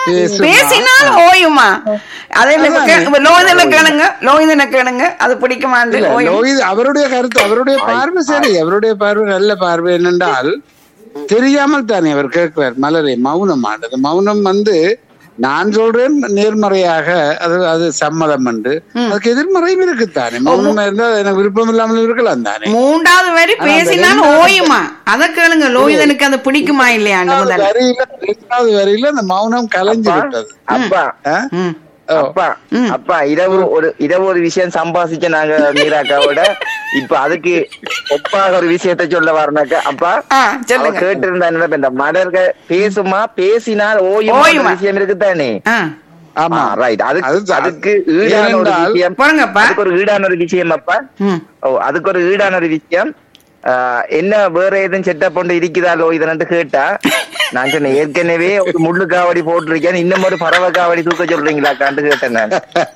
பேசுமா. பேசினால் ஓயுமா அதே லோகிதனை கேளுங்க லோகிதனை கேளுங்க அது பிடிக்குமான்னு இல்ல, ஓயும் லோகித் அவருடைய கருத்து அவருடைய பார்வை சரி அவருடைய பார்வை நல்ல பார்வை என்னென்றால் தெரியாமல் தானே அவர் கேட்கிறார் மலரை மௌனம் ஆண்டது மௌனம் வந்து நான் சொல்றேன் நேர்மறையாக அது அது சம்மதம் என்று அதுக்கு எதிர்மறையும் இருக்குத்தானே மௌனமா இருந்தா எனக்கு விருப்பம் இல்லாமல் இருக்கலாம் தானே மூன்றாவது வரி பேசினால் ஓயுமா அத கேளுங்க லோகிதனுக்கு அது பிடிக்குமா இல்லையாண்டு முதல்ல வரியில ரெண்டாவது வரியில அந்த மௌனம் கலைஞ்சு விட்டது அப்பா ஆ? ம் ஓ. அப்பா அப்பா இரவு ஒரு இரவு ஒரு விஷயம் சம்பாதிச்ச நாங்க மீராக்காவோட இப்ப அதுக்கு ஒப்பாக ஒரு விஷயத்த சொல்ல வரனாக்க அப்பா ஆ அவ சொல்லுங்க கேட்டு இருந்தா என்ன இந்த மலர்கள் பேசுமா பேசினால் ஓயும் ஓயுமா. விஷயம் இருக்குதானே ஆ ஆமா ரைட் அதுக்கு அது- அதுக்கு ஈடான ஒரு ஏனென்றால் விஷயம் போறங்கப்பா அதுக்கு ஒரு ஈடான ஒரு விஷயம் அப்பா ம் ஓ அதுக்கு ஒரு ஈடான ஒரு விஷயம் ஆ, என்ன வேற எதுவும் செட்டப் கொண்டு இருக்குதாலோ இதனு கேட்டா நான் சொன்னேன் ஏற்கனவே ஒரு முள்ளு காவடி போட்டிருக்கேன் இன்னும் ஒரு பறவை காவடி தூக்க சொல்றீங்களா காண்டு கேட்டேன் நான்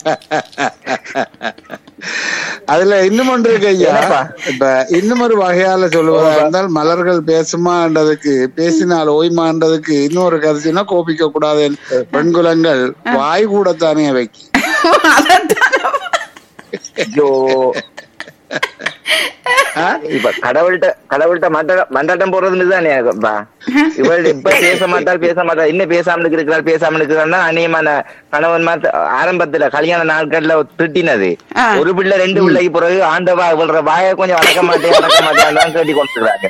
அதுல இன்னும் ஒன்று இருக்கு ஐயா என்னப்பா? இப்ப இன்னும் ஒரு வகையால சொல்லுவதா இருந்தால் மலர்கள் பேசுமான்றதுக்கு பேசினால் ஓய்மான்றதுக்கு இன்னொரு கருத்துனா கோபிக்க கூடாது பெண்குலங்கள் வாய் கூடத்தானே வைக்கி அதைத்தான் ஐயோ இப்ப கடவுள்கிட்ட கடவுள்கிட்ட மண்ட மண்டாட்டம் போறது இதுதானே பா இவள் எப்ப பேச மாட்டாள் பேச மாட்டாள் என்ன பேசாம இருக்கிறாள் பேசாம இருக்கிறாள்னா அநியமான கணவன் மாத்த ஆரம்பத்துல கல்யாண நாட்கள்ல திட்டினது ஆ. ஒரு பிள்ளை ரெண்டு பிள்ளைக்கு பிறகு ஆண்டவா இவள்ற வாயை கொஞ்சம் வளர்க்க மாட்டேன் வளர்க்க மாட்டேன் கேட்டி கொண்டுறாங்க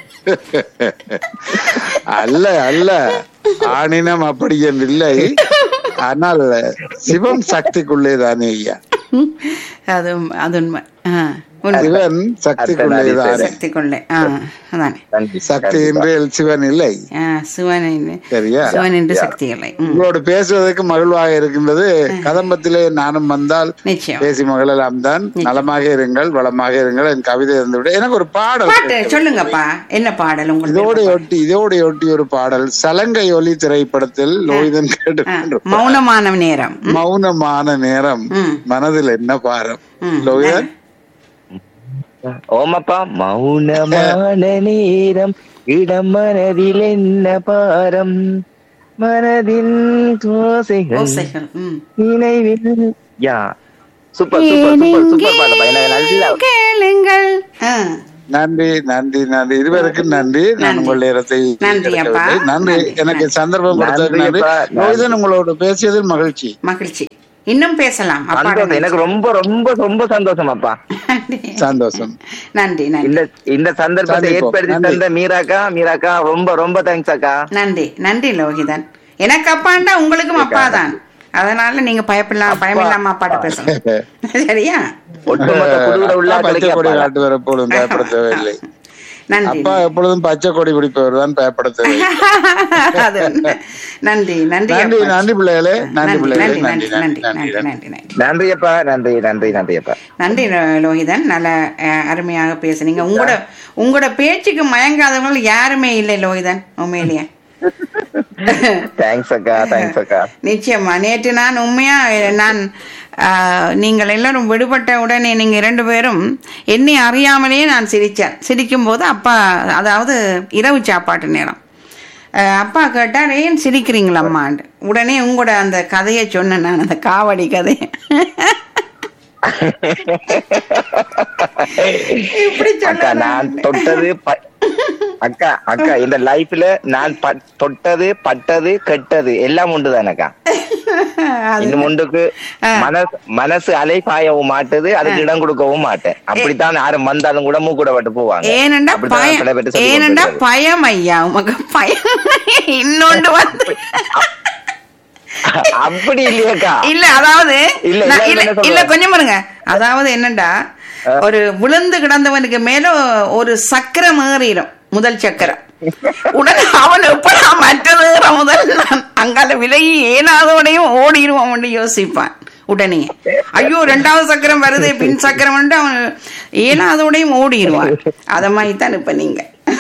அல்ல அல்ல ஆணினம் அப்படி என்று இல்லை ஆனால் சிவம் சக்திக்குள்ளே தானே ஐயா அது அது உண்மை ஆ, உண்மை சிவன் சக்திக்குள்ளே தானே சக்தி கொள்ளை ஆ அதானே நன்றி சக்தி என்றேல் சிவன் இல்லை ஆ, சிவன் என்று- சரியா சிவன் என்று சக்தி இல்லை ம், உங்களோடு பேசுவதற்கு மகிழ்வாக இருக்கின்றது கதம்பத்திலே நானும் வந்தால் நிச்சயம் பேசி மகளெல்லாம் தான் நலமாக இருங்கள் வளமாக இருங்கள் என் கவிதை இருந்து விட எனக்கு ஒரு பாடல் பாட்டு சொல்லுங்கப்பா என்ன பாடல் உங்களுக்கு இதோட ஒட்டி இதோட ஒட்டி ஒரு பாடல் சலங்கை ஒலி திரைப்படத்தில் லோகிதன் ஆ, கேட்டு மௌனமான நேரம் ம், மௌனமான நேரம் ம். மனதில் என்ன பாரம் ம். லோகிதன் ஓமப்பா மௌனமான நேரம் இடம் மனதில் என்ன பாரம் மனதின் தோசைகள் ஓசைகள் ம். நினைவில் யா சூப்பர் சூப்பர் சூப்பர் சூப்பர் பாட்டப்பா எனக்கு நல்லா கேளுங்கள் ஆ, நன்றி நன்றி நன்றி இருவருக்கும் நன்றி நான் நன்றி. உங்கள் நேரத்தை நன்றி அப்பா. எடுக்கவில்லை. நன்றி நன்றி, எனக்கு நன்றி. சந்தர்ப்பம் கொடுத்ததுக்கு நன்றி நன்றி அப்பா, நன்றி. லோகிதன் உங்களோட பேசியதில் மகிழ்ச்சி மகிழ்ச்சி இன்னும் பேசலாம் அப்பாட சந்தோஷம் எனக்கு ரொம்ப ரொம்ப ரொம்ப சந்தோஷம் அப்பா நன்றி சந்தோஷம் நன்றி நன்றி இந்த இந்த சந்தர்ப்பத்தை சந்திப்போம். ஏற்படுத்தி நன்றி. தந்த மீராக்கா மீராக்கா ரொம்ப ரொம்ப தேங்க்ஸ் அக்கா நன்றி நன்றி லோகிதன் எனக்கு அப்பாண்டா உங்களுக்கும் அப்பா தான் அதனால நீங்க பயப்படலாம் பயமில்லாம அப்பாட்ட பேசலாம் சரியா ஒட்டுமொத்த புதுவிட அப்பா பச்சை கொடி உள்ள காட்டுவர் எப்பொழுதும் பயப்பட தேவையில்லை நன்றி அப்பா எப்பொழுதும் பச்சை கொடி பிடிப்பவர் தான் பயப்பட தேவையில்லை அது உண்மை. நன்றி நன்றி நன்றி அப்பா. நன்றி பிள்ளைகளே நன்றி நன்றி பிள்ளைகளே நன்றி நன்றி நன்றி நன்றி நன்றி நன்றி நன்றி நன்றி நன்றி அப்பா நன்றி நன்றி நன்றி அப்பா நன்றி லோ- லோகிதன் நல்ல அஹ், அருமையாக பேசுனீங்க உங்களோட உங்களோட பேச்சுக்கு மயங்காதவங்க யாருமே இல்லை லோகிதன் உண்மையிலேயே தேங்க்ஸ் அக்கா தேங்க்ஸ் அக்கா நிச்சயமா நேற்று நான் உண்மையா நான் ஆஹ், நீங்கள் எல்லாரும் விடுபட்ட உடனே நீங்க இரண்டு பேரும் என்னை அறியாமலேயே நான் சிரிச்சேன் சிரிக்கும் போது அப்பா அதாவது இரவு சாப்பாட்டு நேரம் ஆஹ், அப்பா கேட்டார் ஏன் சிரிக்கிறீங்களா அம்மாண்டு உடனே உங்களோட அந்த கதையை சொன்னேன் நான் அந்த காவடி கதையை இப்படி அக்கா நான் சொல்ல தொட்டது ப- அக்கா அக்கா இந்த லைஃப்ல நான் ப- தொட்டது பட்டது கெட்டது எல்லாம் உண்டுதானக்கா இன்னும் ஒன்றுக்கு மனசு மனசு அலை பாயவும் மாட்டுது அதுக்கு இடம் கொடுக்கவும் மாட்டேன் அப்படித்தான் யாரும் வந்தாலும் கூட மூக்கூட பட்டு போவாங்க ஏனண்டா அப்படித்தான் பயம் சில பேர்ட்ட சொல்லி ஏனண்டா கொடுத்திருக்காரு. பயம் ஐயா உமக்கு பயம் இன்னொன்று வந்து அப்படி இல்லையக்கா இல்ல அதாவது இல்ல, நான் எல்லாரும் இல்ல என்ன இல்ல சொல்லுவாங்க? கொஞ்சம் பாருங்க அதாவது என்னண்டா ஒரு விழுந்து கிடந்தவனுக்கு மேல ஒரு சக்கரம் ஏறிடும் முதல் சக்கரம் உடனே அவன் எப்படா மற்றது ஏற முதல் நான் அங்கால விலகி ஏனாதோடையும் ஓடிடுவான் யோசிப்பான் உடனே ஐயோ ரெண்டாவது சக்கரம் வருது பின் சக்கரம் அவன் ஏனாதோடையும் ஓடிடுவான் அத மாதிரி தான் இப்ப நீங்க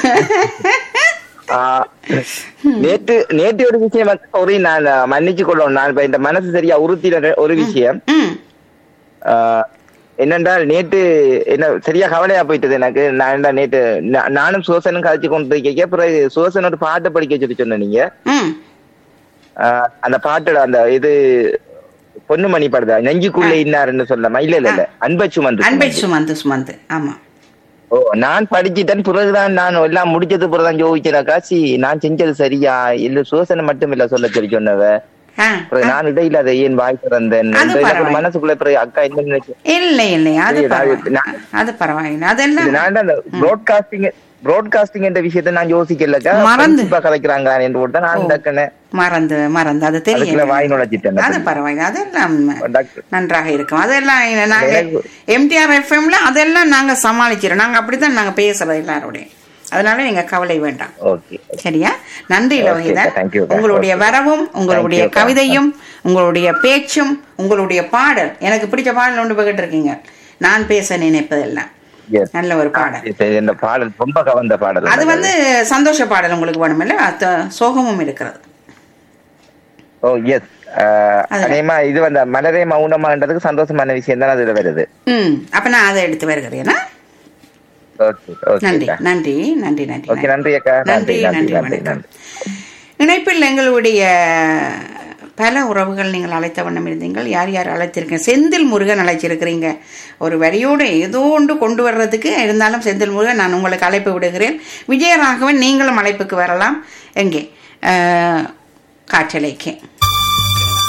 ஆ, நேற்று நேற்று ஒரு விஷயம் வந்து ஒரு நான் மன்னிச்சு கொள்ளணும் நான் இப்ப இந்த மனசு சரியா உறுத்தின ஒரு விஷயம் ம் ஆ, என்னென்றால் நேற்று என்ன சரியா கவலையா போயிட்டது எனக்கு நான் என்ன நேற்று நா- நானும் சுவசனும் கதைச்சு கொண்டு இருக்க பிறகு சுவசன் ஒரு பாட்டை படிக்க சொல்லி சொன்ன நீங்க ம் ஆஹ் அந்த பாட்டோட அந்த இது பொன்னுமணி படுதா நெஞ்சுக்குள்ள இன்னாருன்னு சொல்லமா இல்ல இல்ல இல்ல அன்பை சுமந்து அன்பை சுமந்து. சுமந்து சுமந்து ஆமா ஓ நான் படிச்சுட்டேன் பிறகுதான் நான் எல்லாம் முடிச்சது பிறகுதான் ஜோதிச்சேன் காசி நான் செஞ்சது சரியா இல்ல சோசனை மட்டும் இல்ல சொல்ல சொல்லி சொன்னவ ஆ, பிறகு நான் இடையில அதை ஏன் வாய் திறந்தேன் அது இந்த எனக்கு பரவாயில்லை. மனசுக்குள்ள பிறகு அக்கா என்ன நினைச்சு இல்லை இல்லை அது இல்லை, நான் பரவாயில்லை நான் அது பரவாயில்லை அதெல்லாம் இது நான் அந்த ப்ராட்காஸ்டிங் ப்ராட்காஸ்டிங் என்ற விஷயத்தை நான் யோசிக்கலக்கா மறந்து. friendship ஆ கலைக்கிறாங்க என்று கூட நான் ஓ. டக்குன்னு மறந்து மறந்து அது அதுக்குள்ள தெரியும் வாய் நுழைச்சிட்டேன் அது பரவாயில்லை அதெல்லாம் டாக்டர் நன்றாக இருக்கும் அதெல்லாம் நாங்க எனக்கு- எம்டிஆர் எஃப்எம்ல அதெல்லாம் நாங்க சமாளிச்சிரோம் நாங்க அப்படித்தான் நாங்க பேசுறது எல்லாரோடையும் அதனால நீங்க கவலை வேண்டாம் ஓகே சரியா நன்றி Okay, லோகிதா thank you, உங்களுடைய okay. வரவும் உங்களுடைய Thank you, கவிதையும் உங்களுடைய பேச்சும் உங்களுடைய பாடல் எனக்கு பிடிச்ச பாடல் ஒன்று பகிட்டு இருக்கீங்க நான் பேச நினைப்பதெல்லாம் Yes. நல்ல ஒரு பாடல் சரி, இந்த பாடல் ரொம்ப கவர்ந்த பாடல் அது வந்து சந்தோஷ பாடல் உங்களுக்கு வேணுமில்ல அது சோகமும் இருக்கிறது ஓ எஸ் அது- அதேமா இது வந்து மலரே மௌனமான்றதுக்கு சந்தோஷமான விஷயம் தான் அதுல வருது ம் அப்ப நான் அதை எடுத்து வருகிறேன்னா ஓகே ஓகே நன்றி நன்றி நன்றி நன்றி ஓகே நன்றி அக்கா நன்றி நன்றி நன்றி நன்றி நன்றி வணக்கம் நன்றி இணைப்பில் எங்களுடைய பல உறவுகள் நீங்கள் அழைத்த வண்ணம் இருந்தீங்கள் யார் யார் அழைத்திருக்கீங்க செந்தில் முருகன் அழைச்சிருக்கிறீங்க ஒரு வரியோடு ஏதோ ஒன்று கொண்டு வர்றதுக்கு இருந்தாலும் செந்தில் முருகன் நான் உங்களுக்கு அழைப்பு விடுகிறேன் விஜயராகவன் நீங்களும் அழைப்புக்கு வரலாம் எங்கே அஹ், காற்றலைக்கு